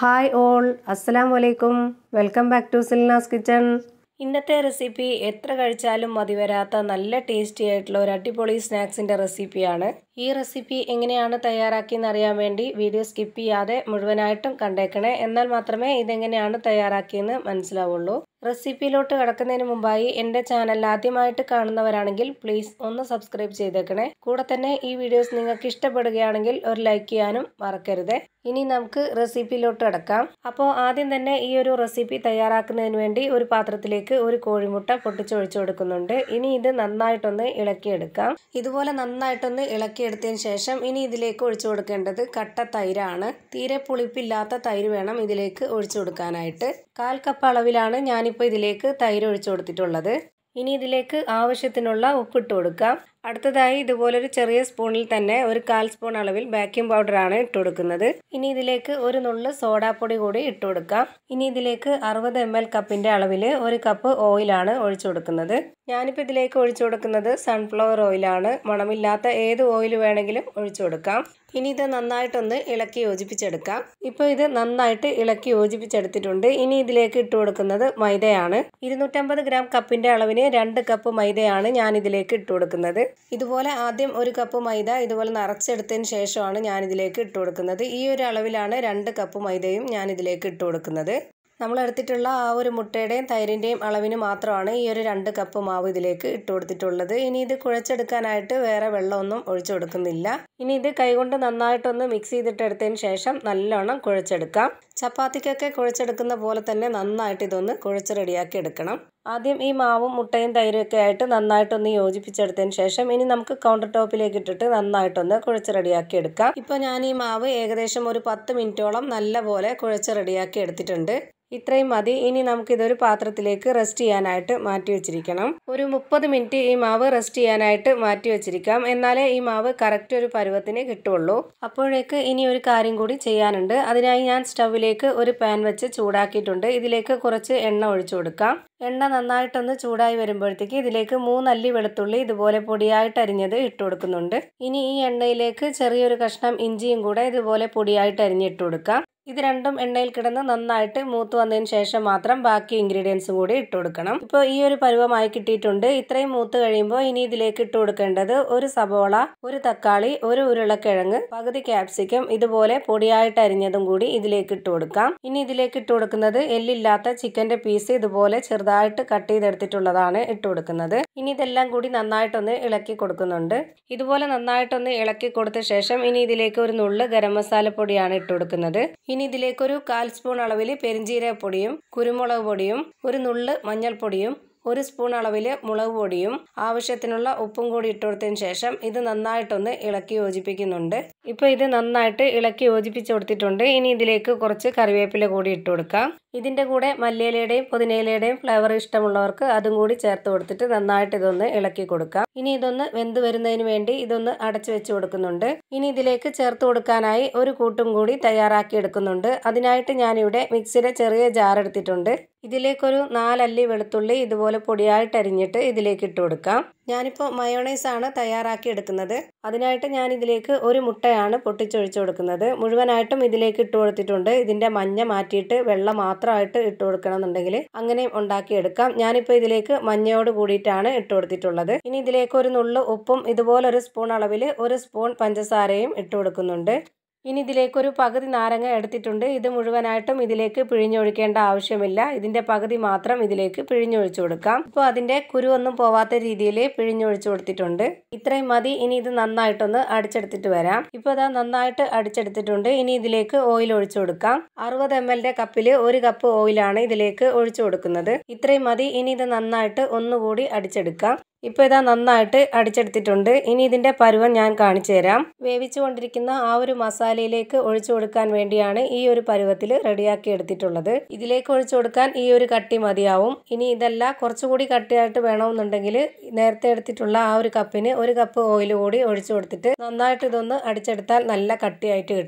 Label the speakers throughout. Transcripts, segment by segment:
Speaker 1: hi all അസ്സലാം വലൈക്കും welcome back to Silnas kitchen ഇന്നത്തെ റെസിപ്പി എത്ര കഴിച്ചാലും മതി വരാത്ത നല്ല ടേസ്റ്റി ആയിട്ടുള്ള ഒരു അടിപൊളി സ്നാക്സിൻ്റെ റെസിപ്പിയാണ് ഈ റെസിപ്പി എങ്ങനെയാണ് തയ്യാറാക്കിയെന്ന് അറിയാൻ വേണ്ടി വീഡിയോ സ്കിപ്പ് ചെയ്യാതെ മുഴുവനായിട്ടും കണ്ടേക്കണേ എന്നാൽ മാത്രമേ ഇതെങ്ങനെയാണ് തയ്യാറാക്കിയെന്ന് മനസ്സിലാവുള്ളൂ റെസിപ്പിയിലോട്ട് കടക്കുന്നതിന് മുമ്പായി എൻ്റെ ചാനൽ ആദ്യമായിട്ട് കാണുന്നവരാണെങ്കിൽ പ്ലീസ് ഒന്ന് സബ്സ്ക്രൈബ് ചെയ്തേക്കണേ കൂടെ തന്നെ ഈ വീഡിയോസ് നിങ്ങൾക്ക് ഇഷ്ടപ്പെടുകയാണെങ്കിൽ ഒരു ലൈക്ക് ചെയ്യാനും മറക്കരുത് ഇനി നമുക്ക് റെസിപ്പിയിലോട്ട് കടക്കാം അപ്പോൾ ആദ്യം തന്നെ ഈ ഒരു റെസിപ്പി തയ്യാറാക്കുന്നതിന് വേണ്ടി ഒരു പാത്രത്തിലേക്ക് ഒരു കോഴിമുട്ട പൊട്ടിച്ചൊഴിച്ചു കൊടുക്കുന്നുണ്ട് ഇനി ഇത് നന്നായിട്ടൊന്ന് ഇളക്കിയെടുക്കാം ഇതുപോലെ നന്നായിട്ടൊന്ന് ഇളക്കിയെടുത്തതിന് ശേഷം ഇനി ഇതിലേക്ക് ഒഴിച്ചു കൊടുക്കേണ്ടത് കട്ട തൈരാണ് തീരെ പുളിപ്പില്ലാത്ത തൈര് വേണം ഇതിലേക്ക് ഒഴിച്ചു കൊടുക്കാനായിട്ട് കാൽ കപ്പ് അളവിലാണ് ഞാനിപ്പോൾ ഇതിലേക്ക് തൈര് ഒഴിച്ചു കൊടുത്തിട്ടുള്ളത് ഇനി ഇതിലേക്ക് ആവശ്യത്തിനുള്ള ഉപ്പിട്ട് കൊടുക്കാം അടുത്തതായി ഇതുപോലൊരു ചെറിയ സ്പൂണിൽ തന്നെ ഒരു കാൽ സ്പൂൺ അളവിൽ ബേക്കിംഗ് പൗഡറാണ് ഇട്ട് കൊടുക്കുന്നത് ഇനി ഇതിലേക്ക് ഒരു നുള്ള് സോഡാപ്പൊടി കൂടി ഇട്ട് കൊടുക്കാം ഇനി ഇതിലേക്ക് അറുപത് എം എൽ കപ്പിൻ്റെ അളവിൽ ഒരു കപ്പ് ഓയിലാണ് ഒഴിച്ചു കൊടുക്കുന്നത് ഞാനിപ്പോൾ ഇതിലേക്ക് ഒഴിച്ചു കൊടുക്കുന്നത് സൺഫ്ലവർ ഓയിലാണ് മണമില്ലാത്ത ഏത് ഓയിൽ വേണമെങ്കിലും ഒഴിച്ചു കൊടുക്കാം ഇനി ഇത് നന്നായിട്ടൊന്ന് ഇളക്കി യോജിപ്പിച്ചെടുക്കാം ഇപ്പോൾ ഇത് നന്നായിട്ട് ഇളക്കി യോജിപ്പിച്ചെടുത്തിട്ടുണ്ട് ഇനി ഇതിലേക്ക് ഇട്ട് കൊടുക്കുന്നത് മൈദയാണ് ഇരുന്നൂറ്റമ്പത് ഗ്രാം കപ്പിൻ്റെ അളവിന് രണ്ട് കപ്പ് മൈദയാണ് ഞാൻ ഇതിലേക്ക് ഇട്ട് കൊടുക്കുന്നത് ഇതുപോലെ ആദ്യം ഒരു കപ്പ് മൈദ ഇതുപോലെ നിറച്ചെടുത്തതിന് ശേഷമാണ് ഞാൻ ഇതിലേക്ക് ഇട്ട് കൊടുക്കുന്നത് ഈ ഒരു അളവിലാണ് രണ്ട് കപ്പ് മൈദയും ഞാൻ ഇതിലേക്ക് ഇട്ട് കൊടുക്കുന്നത് നമ്മൾ എടുത്തിട്ടുള്ള ആ ഒരു മുട്ടയുടെയും തൈരിൻ്റെയും അളവിന് മാത്രമാണ് ഈ ഒരു രണ്ട് കപ്പ് മാവ് ഇതിലേക്ക് ഇട്ട് കൊടുത്തിട്ടുള്ളത് ഇനി ഇത് കുഴച്ചെടുക്കാനായിട്ട് വേറെ വെള്ളമൊന്നും ഒഴിച്ചു കൊടുക്കുന്നില്ല ഇനി ഇത് കൈകൊണ്ട് നന്നായിട്ടൊന്ന് മിക്സ് ചെയ്തിട്ട് എടുത്തതിന് ശേഷം നല്ലോണം കുഴച്ചെടുക്കാം ചപ്പാത്തിക്കൊക്കെ കുഴച്ചെടുക്കുന്ന പോലെ തന്നെ നന്നായിട്ട് ഇതൊന്ന് കുഴച്ച് റെഡിയാക്കി എടുക്കണം ആദ്യം ഈ മാവും മുട്ടയും തൈരും ഒക്കെ ആയിട്ട് നന്നായിട്ടൊന്ന് യോജിപ്പിച്ചെടുത്തതിന് ശേഷം ഇനി നമുക്ക് കൗണ്ടർ ടോപ്പിലേക്ക് ഇട്ടിട്ട് നന്നായിട്ടൊന്ന് കുഴച്ച് റെഡിയാക്കി എടുക്കാം ഇപ്പോൾ ഞാൻ ഈ മാവ് ഏകദേശം ഒരു പത്ത് മിനിറ്റോളം നല്ലപോലെ കുഴച്ച് റെഡിയാക്കി എടുത്തിട്ടുണ്ട് ഇത്രയും മതി ഇനി നമുക്കിതൊരു പാത്രത്തിലേക്ക് റെസ്റ്റ് ചെയ്യാനായിട്ട് മാറ്റി വെച്ചിരിക്കണം ഒരു മുപ്പത് മിനിറ്റ് ഈ മാവ് റെസ്റ്റ് ചെയ്യാനായിട്ട് മാറ്റി വെച്ചിരിക്കാം എന്നാലേ ഈ മാവ് കറക്റ്റ് ഒരു പരുവത്തിന് കിട്ടുള്ളൂ അപ്പോഴേക്ക് ഇനി ഒരു കാര്യം കൂടി ചെയ്യാനുണ്ട് അതിനായി ഞാൻ സ്റ്റൗവിലേക്ക് ഒരു പാൻ വെച്ച് ചൂടാക്കിയിട്ടുണ്ട് ഇതിലേക്ക് കുറച്ച് എണ്ണ ഒഴിച്ചു കൊടുക്കാം എണ്ണ നന്നായിട്ടൊന്ന് ചൂടായി വരുമ്പോഴത്തേക്ക് ഇതിലേക്ക് മൂന്നല്ലി വെളുത്തുള്ളി ഇതുപോലെ പൊടിയായിട്ട് അരിഞ്ഞത് ഇട്ട് കൊടുക്കുന്നുണ്ട് ഇനി ഈ എണ്ണയിലേക്ക് ചെറിയൊരു കഷ്ണം ഇഞ്ചിയും കൂടെ ഇതുപോലെ പൊടിയായിട്ട് അരിഞ്ഞിട്ട് കൊടുക്കാം ഇത് രണ്ടും എണ്ണയിൽ കിടന്ന് നന്നായിട്ട് മൂത്ത് വന്നതിന് ശേഷം മാത്രം ബാക്കി ഇൻഗ്രീഡിയൻസും കൂടി ഇട്ട് കൊടുക്കണം ഇപ്പോൾ ഈ ഒരു പരുവമായി കിട്ടിയിട്ടുണ്ട് ഇത്രയും മൂത്ത് കഴിയുമ്പോൾ ഇനി ഇതിലേക്ക് ഇട്ട് കൊടുക്കേണ്ടത് ഒരു സബോള ഒരു തക്കാളി ഒരു ഉരുളക്കിഴങ്ങ് പകുതി ക്യാപ്സിക്കം ഇതുപോലെ പൊടിയായിട്ട് അരിഞ്ഞതും കൂടി ഇതിലേക്ക് ഇട്ട് കൊടുക്കാം ഇനി ഇതിലേക്ക് ഇട്ട് കൊടുക്കുന്നത് എല്ലില്ലാത്ത ചിക്കന്റെ പീസ് ഇതുപോലെ ചെറുതായിട്ട് കട്ട് ചെയ്തെടുത്തിട്ടുള്ളതാണ് ഇട്ട് കൊടുക്കുന്നത് ഇനി ഇതെല്ലാം കൂടി നന്നായിട്ടൊന്ന് ഇളക്കി കൊടുക്കുന്നുണ്ട് ഇതുപോലെ നന്നായിട്ടൊന്ന് ഇളക്കി കൊടുത്ത ശേഷം ഇനി ഇതിലേക്ക് ഒരു നുള്ള് ഗരം മസാല പൊടിയാണ് ഇട്ട് കൊടുക്കുന്നത് ഇനി ഇതിലേക്കൊരു കാൽ സ്പൂൺ അളവിൽ പെരിഞ്ചീരകപ്പൊടിയും കുരുമുളക് പൊടിയും ഒരു നുള്ള് മഞ്ഞൾപ്പൊടിയും ഒരു സ്പൂൺ അളവിൽ മുളക് പൊടിയും ആവശ്യത്തിനുള്ള ഉപ്പും കൂടി ഇട്ട് കൊടുത്തതിന് ശേഷം ഇത് നന്നായിട്ടൊന്ന് ഇളക്കി യോജിപ്പിക്കുന്നുണ്ട് ഇപ്പോൾ ഇത് നന്നായിട്ട് ഇളക്കി യോജിപ്പിച്ച് കൊടുത്തിട്ടുണ്ട് ഇനി ഇതിലേക്ക് കുറച്ച് കറിവേപ്പില കൂടി ഇട്ട് കൊടുക്കാം ഇതിൻ്റെ കൂടെ മല്ലിയിലയുടെയും പുതിനയിലയുടെയും ഫ്ലേവർ ഇഷ്ടമുള്ളവർക്ക് അതും കൂടി ചേർത്ത് കൊടുത്തിട്ട് നന്നായിട്ട് ഇതൊന്ന് ഇളക്കി കൊടുക്കാം ഇനി ഇതൊന്ന് വെന്ത് വരുന്നതിന് വേണ്ടി ഇതൊന്ന് അടച്ചു വെച്ച് കൊടുക്കുന്നുണ്ട് ഇനി ഇതിലേക്ക് ചേർത്ത് കൊടുക്കാനായി ഒരു കൂട്ടും കൂടി തയ്യാറാക്കി എടുക്കുന്നുണ്ട് അതിനായിട്ട് ഞാനിവിടെ മിക്സിയുടെ ചെറിയ ജാർ എടുത്തിട്ടുണ്ട് ഇതിലേക്കൊരു നാലല്ലി വെളുത്തുള്ളി ഇതുപോലെ പൊടിയായിട്ട് അരിഞ്ഞിട്ട് ഇതിലേക്ക് ഇട്ട് കൊടുക്കാം ഞാനിപ്പോൾ മയോണൈസ് ആണ് തയ്യാറാക്കി എടുക്കുന്നത് അതിനായിട്ട് ഞാൻ ഇതിലേക്ക് ഒരു മുട്ടയാണ് പൊട്ടിച്ചൊഴിച്ചു കൊടുക്കുന്നത് മുഴുവനായിട്ടും ഇതിലേക്ക് ഇട്ട് കൊടുത്തിട്ടുണ്ട് ഇതിൻ്റെ മഞ്ഞ മാറ്റിയിട്ട് വെള്ളം മാത്രമായിട്ട് ഇട്ട് കൊടുക്കണം എന്നുണ്ടെങ്കിൽ അങ്ങനെ ഉണ്ടാക്കിയെടുക്കാം ഞാനിപ്പോൾ ഇതിലേക്ക് മഞ്ഞയോട് കൂടിയിട്ടാണ് ഇട്ട് കൊടുത്തിട്ടുള്ളത് ഇനി ഇതിലേക്ക് ഒരു നുള്ളു ഉപ്പും ഇതുപോലെ ഒരു സ്പൂൺ അളവിൽ ഒരു സ്പൂൺ പഞ്ചസാരയും ഇട്ട് കൊടുക്കുന്നുണ്ട് ഇനി ഇതിലേക്കൊരു പകുതി നാരങ്ങ എടുത്തിട്ടുണ്ട് ഇത് മുഴുവനായിട്ടും ഇതിലേക്ക് പിഴിഞ്ഞൊഴിക്കേണ്ട ആവശ്യമില്ല ഇതിൻ്റെ പകുതി മാത്രം ഇതിലേക്ക് പിഴിഞ്ഞൊഴിച്ചു കൊടുക്കാം ഇപ്പോൾ അതിൻ്റെ കുരുവൊന്നും പോവാത്ത രീതിയിൽ പിഴിഞ്ഞൊഴിച്ചു കൊടുത്തിട്ടുണ്ട് ഇത്രയും മതി ഇനി ഇത് നന്നായിട്ടൊന്ന് അടിച്ചെടുത്തിട്ട് വരാം ഇപ്പോൾ ഇതാ നന്നായിട്ട് അടിച്ചെടുത്തിട്ടുണ്ട് ഇനി ഇതിലേക്ക് ഓയിൽ ഒഴിച്ചു കൊടുക്കാം അറുപത് എം എല്ലിൻ്റെ കപ്പിൽ ഒരു കപ്പ് ഓയിലാണ് ഇതിലേക്ക് ഒഴിച്ചു കൊടുക്കുന്നത് ഇത്രയും മതി ഇനി ഇത് നന്നായിട്ട് ഒന്നുകൂടി അടിച്ചെടുക്കാം ഇപ്പോൾ ഇതാ നന്നായിട്ട് അടിച്ചെടുത്തിട്ടുണ്ട് ഇനി ഇതിൻ്റെ പരുവം ഞാൻ കാണിച്ചു തരാം വേവിച്ചു കൊണ്ടിരിക്കുന്ന ആ ഒരു മസാലയിലേക്ക് ഒഴിച്ചു കൊടുക്കാൻ വേണ്ടിയാണ് ഈ ഒരു പരുവത്തിൽ റെഡിയാക്കി എടുത്തിട്ടുള്ളത് ഇതിലേക്ക് ഒഴിച്ചു കൊടുക്കാൻ ഈ ഒരു കട്ടി മതിയാവും ഇനി ഇതല്ല കുറച്ചുകൂടി കട്ടിയായിട്ട് വേണമെന്നുണ്ടെങ്കിൽ നേരത്തെ എടുത്തിട്ടുള്ള ആ ഒരു കപ്പിന് ഒരു കപ്പ് ഓയിൽ കൂടി ഒഴിച്ചു കൊടുത്തിട്ട് നന്നായിട്ട് ഇതൊന്ന് അടിച്ചെടുത്താൽ നല്ല കട്ടിയായിട്ട് കിട്ടും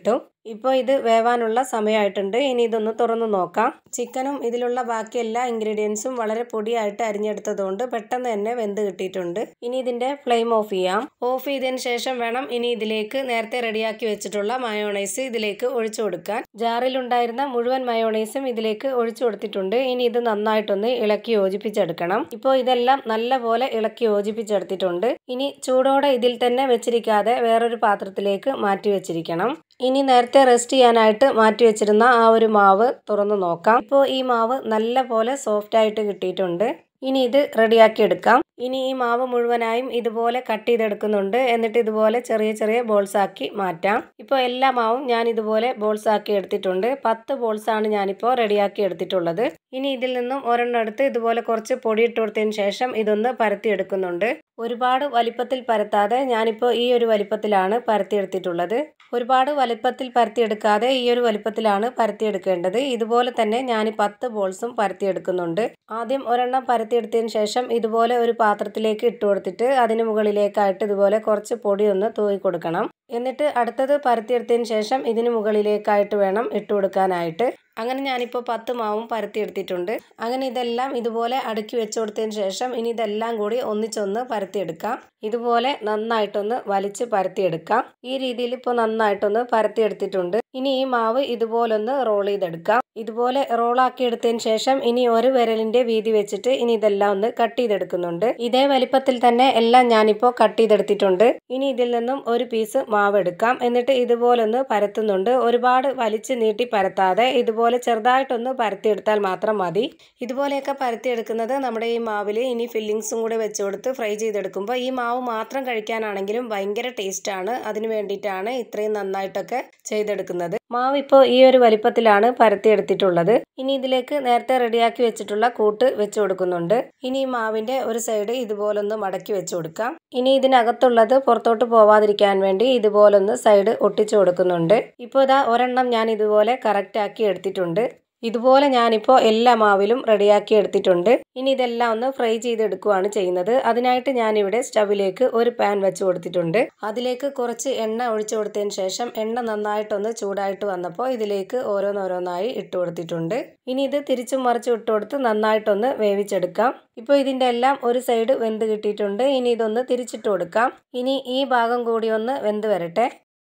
Speaker 1: ഇപ്പോൾ ഇത് വേവാനുള്ള സമയമായിട്ടുണ്ട് ഇനി ഇതൊന്ന് തുറന്നു നോക്കാം ചിക്കനും ഇതിലുള്ള ബാക്കി എല്ലാ ഇൻഗ്രീഡിയൻസും വളരെ പൊടിയായിട്ട് അരിഞ്ഞെടുത്തതുകൊണ്ട് പെട്ടെന്ന് തന്നെ വെന്ത് കിട്ടിയിട്ടുണ്ട് ഇനി ഇതിന്റെ ഫ്ലെയിം ഓഫ് ചെയ്യാം ഓഫ് ചെയ്തതിന് ശേഷം വേണം ഇനി ഇതിലേക്ക് നേരത്തെ റെഡിയാക്കി വെച്ചിട്ടുള്ള മയോണൈസ് ഇതിലേക്ക് ഒഴിച്ചു കൊടുക്കാൻ ജാറിലുണ്ടായിരുന്ന മുഴുവൻ മയോണൈസും ഇതിലേക്ക് ഒഴിച്ചു കൊടുത്തിട്ടുണ്ട് ഇനി ഇത് നന്നായിട്ടൊന്ന് ഇളക്കി യോജിപ്പിച്ചെടുക്കണം ഇപ്പോൾ ഇതെല്ലാം നല്ലപോലെ ഇളക്കി യോജിപ്പിച്ചെടുത്തിട്ടുണ്ട് ഇനി ചൂടോടെ ഇതിൽ തന്നെ വെച്ചിരിക്കാതെ വേറൊരു പാത്രത്തിലേക്ക് മാറ്റി വെച്ചിരിക്കണം ഇനി നേരത്തെ റെസ്റ്റ് ചെയ്യാനായിട്ട് മാറ്റി വെച്ചിരുന്ന ആ ഒരു മാവ് തുറന്നു നോക്കാം ഇപ്പോൾ ഈ മാവ് നല്ല പോലെ സോഫ്റ്റ് ആയിട്ട് കിട്ടിയിട്ടുണ്ട് ഇനി ഇത് റെഡിയാക്കി എടുക്കാം ഇനി ഈ മാവ് മുഴുവനായും ഇതുപോലെ കട്ട് ചെയ്തെടുക്കുന്നുണ്ട് എന്നിട്ട് ഇതുപോലെ ചെറിയ ചെറിയ ബോൾസ് ആക്കി മാറ്റാം ഇപ്പോൾ എല്ലാ മാവും ഞാൻ ഇതുപോലെ ബോൾസ് ആക്കി എടുത്തിട്ടുണ്ട് പത്ത് ബോൾസ് ആണ് ഞാനിപ്പോൾ റെഡിയാക്കി എടുത്തിട്ടുള്ളത് ഇനി ഇതിൽ നിന്നും ഒരെണ്ണം എടുത്ത് ഇതുപോലെ കുറച്ച് പൊടി ഇട്ട് കൊടുത്തതിന് ശേഷം ഇതൊന്ന് പരത്തി എടുക്കുന്നുണ്ട് ഒരുപാട് വലിപ്പത്തിൽ പരത്താതെ ഞാനിപ്പോൾ ഈ ഒരു വലിപ്പത്തിലാണ് പരത്തിയെടുത്തിട്ടുള്ളത് ഒരുപാട് വലിപ്പത്തിൽ പരത്തിയെടുക്കാതെ ഈ ഒരു വലിപ്പത്തിലാണ് പരത്തിയെടുക്കേണ്ടത് ഇതുപോലെ തന്നെ ഞാൻ പത്ത് ബോൾസും പരത്തിയെടുക്കുന്നുണ്ട് ആദ്യം ഒരെണ്ണം പരത്തിയെടുത്തതിന് ശേഷം ഇതുപോലെ ഒരു പാത്രത്തിലേക്ക് ഇട്ട് കൊടുത്തിട്ട് അതിന് മുകളിലേക്കായിട്ട് ഇതുപോലെ കുറച്ച് പൊടി ഒന്ന് തൂക്കി കൊടുക്കണം എന്നിട്ട് അടുത്തത് പരത്തിയെടുത്തതിന് ശേഷം ഇതിന് മുകളിലേക്കായിട്ട് വേണം ഇട്ട് കൊടുക്കാനായിട്ട് അങ്ങനെ ഞാനിപ്പോൾ പത്ത് മാവും പരത്തിയെടുത്തിട്ടുണ്ട് അങ്ങനെ ഇതെല്ലാം ഇതുപോലെ അടുക്കി വെച്ച് കൊടുത്തതിന് ശേഷം ഇനി ഇതെല്ലാം കൂടി ഒന്നിച്ചൊന്ന് പരത്തിയെടുക്കാം ഇതുപോലെ നന്നായിട്ടൊന്ന് വലിച്ച് പരത്തിയെടുക്കാം ഈ രീതിയിൽ ഇപ്പോൾ നന്നായിട്ടൊന്ന് പരത്തിയെടുത്തിട്ടുണ്ട് ഇനി ഈ മാവ് ഇതുപോലൊന്ന് റോൾ ചെയ്തെടുക്കാം ഇതുപോലെ റോളാക്കി എടുത്തതിന് ശേഷം ഇനി ഒരു വിരലിന്റെ വീതി വെച്ചിട്ട് ഇനി ഇതെല്ലാം ഒന്ന് കട്ട് ചെയ്തെടുക്കുന്നുണ്ട് ഇതേ വലിപ്പത്തിൽ തന്നെ എല്ലാം ഞാനിപ്പോൾ കട്ട് ചെയ്തെടുത്തിട്ടുണ്ട് ഇനി ഇതിൽ നിന്നും ഒരു പീസ് മാവ് എടുക്കാം എന്നിട്ട് ഇതുപോലൊന്ന് പരത്തുന്നുണ്ട് ഒരുപാട് വലിച്ച് നീട്ടി പരത്താതെ ഇതുപോലെ ചെറുതായിട്ടൊന്ന് പരത്തിയെടുത്താൽ മാത്രം മതി ഇതുപോലെയൊക്കെ പരത്തിയെടുക്കുന്നത് നമ്മുടെ ഈ മാവിൽ ഇനി ഫില്ലിങ്സും കൂടെ വെച്ച് കൊടുത്ത് ഫ്രൈ ചെയ്തെടുക്കുമ്പോൾ ഈ മാവ് മാത്രം കഴിക്കാനാണെങ്കിലും ഭയങ്കര ടേസ്റ്റാണ് അതിന് വേണ്ടിയിട്ടാണ് ഇത്രയും നന്നായിട്ടൊക്കെ ചെയ്തെടുക്കുന്നത് മാവ് ഇപ്പോൾ ഈ ഒരു വലിപ്പത്തിലാണ് പരത്തിയെടുത്തിട്ടുള്ളത് ഇനി ഇതിലേക്ക് നേരത്തെ റെഡിയാക്കി വെച്ചിട്ടുള്ള കൂട്ട് വെച്ച് കൊടുക്കുന്നുണ്ട് ഇനി ഈ മാവിന്റെ ഒരു സൈഡ് ഇതുപോലൊന്ന് മടക്കി വെച്ച് കൊടുക്കാം ഇനി ഇതിനകത്തുള്ളത് പുറത്തോട്ട് പോവാതിരിക്കാൻ വേണ്ടി ഇതുപോലൊന്ന് സൈഡ് ഒട്ടിച്ചു കൊടുക്കുന്നുണ്ട് ഇപ്പോൾ ഇതാ ഒരെണ്ണം ഞാൻ ഇതുപോലെ കറക്റ്റ് ആക്കി എടുത്തിട്ടുണ്ട് ഇതുപോലെ ഞാനിപ്പോൾ എല്ലാ മാവിലും റെഡിയാക്കി എടുത്തിട്ടുണ്ട് ഇനി ഇതെല്ലാം ഒന്ന് ഫ്രൈ ചെയ്തെടുക്കുകയാണ് ചെയ്യുന്നത് അതിനായിട്ട് ഞാനിവിടെ സ്റ്റവിലേക്ക് ഒരു പാൻ വെച്ച് കൊടുത്തിട്ടുണ്ട് അതിലേക്ക് കുറച്ച് എണ്ണ ഒഴിച്ചു കൊടുത്തതിന് ശേഷം എണ്ണ നന്നായിട്ടൊന്ന് ചൂടായിട്ട് വന്നപ്പോൾ ഇതിലേക്ക് ഓരോന്നോരോന്നായി ഇട്ട് കൊടുത്തിട്ടുണ്ട് ഇനി ഇത് തിരിച്ചും മറിച്ചും ഇട്ട് കൊടുത്ത് നന്നായിട്ടൊന്ന് വേവിച്ചെടുക്കാം ഇപ്പോൾ ഇതിൻ്റെ എല്ലാം ഒരു സൈഡ് വെന്ത് കിട്ടിയിട്ടുണ്ട് ഇനി ഇതൊന്ന് തിരിച്ചിട്ട് കൊടുക്കാം ഇനി ഈ ഭാഗം കൂടി ഒന്ന് വെന്ത് വരട്ടെ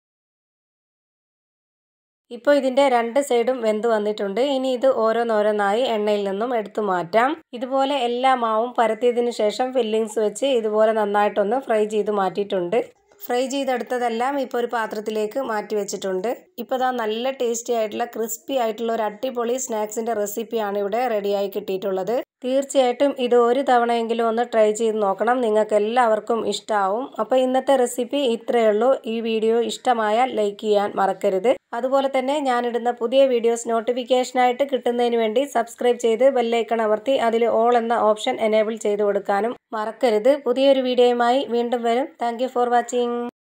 Speaker 1: ഇപ്പോൾ ഇതിൻ്റെ രണ്ട് സൈഡും വെന്ത് വന്നിട്ടുണ്ട് ഇനി ഇത് ഓരോന്നോരോന്നായി എണ്ണയിൽ നിന്നും എടുത്തു മാറ്റാം ഇതുപോലെ എല്ലാ മാവും പരത്തിയതിനു ശേഷം ഫില്ലിങ്സ് വെച്ച് ഇതുപോലെ നന്നായിട്ടൊന്ന് ഫ്രൈ ചെയ്ത് മാറ്റിയിട്ടുണ്ട് ഫ്രൈ ചെയ്തെടുത്തതെല്ലാം ഇപ്പോൾ ഒരു പാത്രത്തിലേക്ക് മാറ്റി വെച്ചിട്ടുണ്ട് ഇപ്പോൾ ഇതാ നല്ല ടേസ്റ്റി ആയിട്ടുള്ള ക്രിസ്പി ആയിട്ടുള്ള ഒരു അടിപൊളി സ്നാക്സിൻ്റെ റെസിപ്പിയാണ് ഇവിടെ റെഡിയായി കിട്ടിയിട്ടുള്ളത് തീർച്ചയായിട്ടും ഇത് ഒരു തവണയെങ്കിലും ഒന്ന് ട്രൈ ചെയ്ത് നോക്കണം നിങ്ങൾക്ക് എല്ലാവർക്കും ഇഷ്ടമാവും അപ്പോൾ ഇന്നത്തെ റെസിപ്പി ഇത്രയേ ഉള്ളൂ ഈ വീഡിയോ ഇഷ്ടമായാൽ ലൈക്ക് ചെയ്യാൻ മറക്കരുത് അതുപോലെ തന്നെ ഞാനിടുന്ന പുതിയ വീഡിയോസ് നോട്ടിഫിക്കേഷനായിട്ട് കിട്ടുന്നതിന് വേണ്ടി സബ്സ്ക്രൈബ് ചെയ്ത് ബെല്ലൈക്കൺ അമർത്തി അതിൽ ഓൾ എന്ന ഓപ്ഷൻ എനേബിൾ ചെയ്ത് കൊടുക്കാനും മറക്കരുത് പുതിയൊരു വീഡിയോയുമായി വീണ്ടും വരും താങ്ക് ഫോർ വാച്ചിങ്